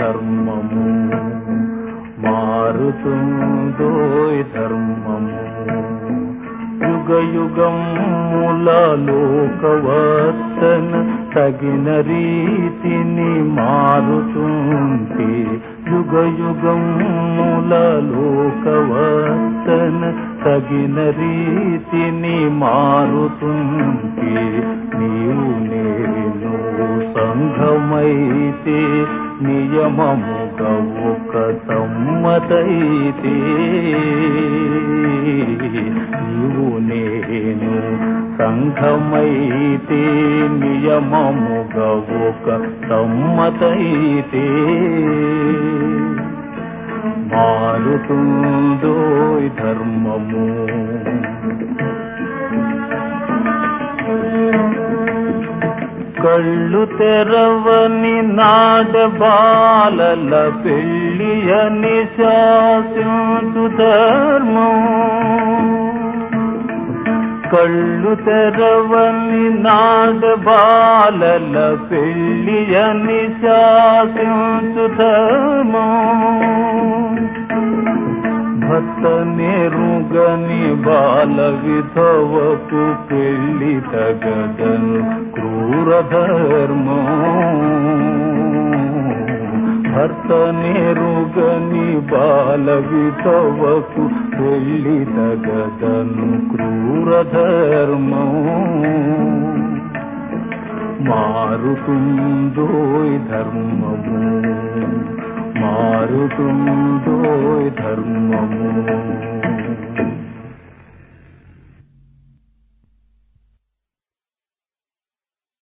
ధర్మము మారుతుందోయ్ ధర్మము యుగ యుగముల లోకవర్తన తగిన రీతిని మారుతుంటే యుగ యుగముల లోకవర్తన తగిన రీతిని మారుతుంటే నీవు నేను సంఘమైతే నియమముగా ఒక సమ్మతైతే నీవు నేను సంఘమైతే నియమముగా ఒక సమ్మతైతే మారుతుందో ధర్మము కళ్ళు తెరవని నాడ బాలల పెళ్ళి అని శాసించు ధర్మం కళ్ళు తెరవని నాడ బాలల పెళ్ళి అని శాసించు ధర్మం భర్త నేరుగని బాల విధవకు పెళ్లి తగదను క్రూర ధర్మం భర్త నేరుగని బాల విధవకు పెళ్లి తగదను క్రూర ధర్మం మారుతుందో ధర్మము మారుతుందో ధర్మము